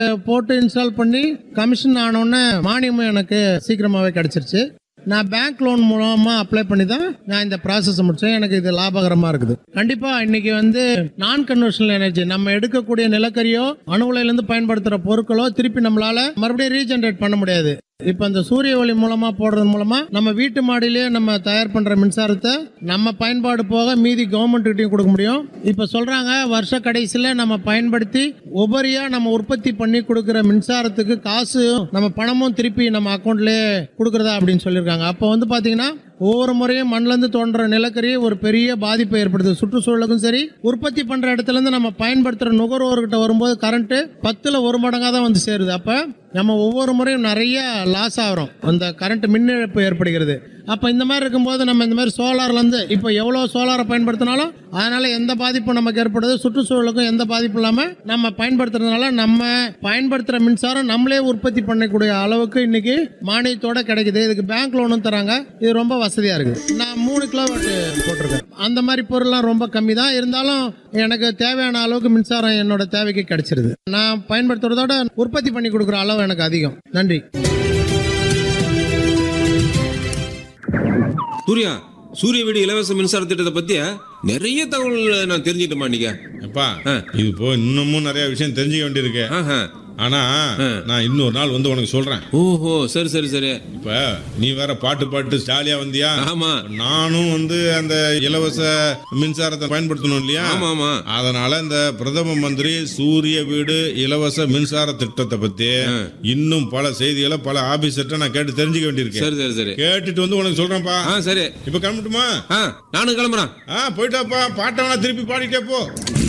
போட்டு இன்ஸ்டால் பண்ணி கமிஷன் ஆனோடனே மானியமும் எனக்கு சீக்கிரமாகவே கிடச்சிருச்சு நான் பேங்க் லோன் மூலமா அப்ளை பண்ணி தான் நான் இந்த ப்ராசஸ் முடிச்சேன் எனக்கு இது லாபகரமா இருக்குது கண்டிப்பா இன்னைக்கு வந்து நான் கன்வர்ஷனல் எனர்ஜி நம்ம எடுக்கக்கூடிய நிலக்கரியோ அணுகுலையில இருந்து பயன்படுத்துற பொருட்களோ திருப்பி நம்மளால மறுபடியும் ரீஜெனரேட் பண்ண முடியாது இப்ப இந்த சூரிய ஒளி மூலமா போடுறது மூலமா நம்ம வீட்டு மாடியிலேயே நம்ம தயார் பண்ற மின்சாரத்தை நம்ம பயன்பாடு போக மீதி கவர்மெண்ட் கிட்டயும் கொடுக்க முடியும் இப்ப சொல்றாங்க வருஷ கடைசியில நம்ம பயன்படுத்தி உபரியா நம்ம உற்பத்தி பண்ணி கொடுக்கிற மின்சாரத்துக்கு காசு நம்ம பணமும் திருப்பி நம்ம அக்கௌண்ட்லயே கொடுக்கறதா அப்படின்னு சொல்லியிருக்காங்க அப்போ வந்து பாத்தீங்கன்னா ஒவ்வொரு முறையும் மண்ணுல இருந்து தோன்ற நிலக்கரி ஒரு பெரிய பாதிப்பை ஏற்படுது சுற்றுச்சூழலுக்கும் சரி உற்பத்தி பண்ற இடத்துல இருந்து நம்ம பயன்படுத்துற நுகர்வோர்கிட்ட வரும்போது கரண்ட் பத்துல ஒரு மடங்கா தான் வந்து சேருது அப்ப நம்ம ஒவ்வொரு முறையும் நிறைய லாஸ் ஆகிறோம் அந்த கரண்ட் மின் இழப்பு ஏற்படுகிறது அப்ப இந்த மாதிரி இருக்கும்போது நம்ம இந்த மாதிரி சோலார்ல இருந்து இப்போ எவ்வளவு சோலாரை பயன்படுத்தினாலும் அதனால எந்த பாதிப்பும் நமக்கு ஏற்படுது சுற்றுச்சூழலுக்கும் எந்த பாதிப்பும் இல்லாம நம்ம பயன்படுத்துறதுனால நம்ம பயன்படுத்துற மின்சாரம் நம்மளே உற்பத்தி பண்ணக்கூடிய அளவுக்கு இன்னைக்கு மானியத்தோட கிடைக்குது இதுக்கு பேங்க் லோனும் தராங்க இது ரொம்ப வசதியா இருக்குது நான் மூணு கிலோவாட் போட்டிருக்கேன் அந்த மாதிரி பொருள்லாம் ரொம்ப கம்மி தான் இருந்தாலும் எனக்கு தேவையான அளவுக்கு மின்சாரம் என்னோட தேவைக்கு கிடைச்சிருது நான் பயன்படுத்துறதோட உற்பத்தி பண்ணி கொடுக்குற அளவு எனக்கு அதிகம் நன்றி சூர்யா சூரிய வீடு இலவச மின்சார திட்டத்தை பத்தி நிறைய தகவல் நான் தெரிஞ்சுக்கிட்டேமா நீங்க அப்பா ஆ. இது போ இன்னமும் நிறைய விஷயம் தெரிஞ்சுக்க வேண்டியிருக்கு ஆஹா. ஆனா நான் இன்னொரு நாள் வந்து உனக்கு சொல்றேன் ஓஹோ சரி சரி சரி இப்ப நீ வேற பாட்டு பாட்டு ஜாலியா வந்தியா ஆமா நானும் வந்து அந்த இலவச மின்சாரத்தை பயன்படுத்தணும் இல்லையா ஆமா ஆமா அதனால இந்த பிரதம மந்திரி சூரிய வீடு இலவச மின்சார திட்டத்தை பத்தி இன்னும் பல செய்திகளை பல ஆபீசர்ட்ட நான் கேட்டு தெரிஞ்சுக்க வேண்டியிருக்கு சரி சரி சரி கேட்டுட்டு வந்து உனக்கு சொல்றேன்ப்பா ஆ சரி இப்ப கிளம்பட்டுமா ஆ நானும் கிளம்புறேன் ஆ போயிட்டாப்பா பாட்டை வேணா திருப்பி பாடிட்டே போ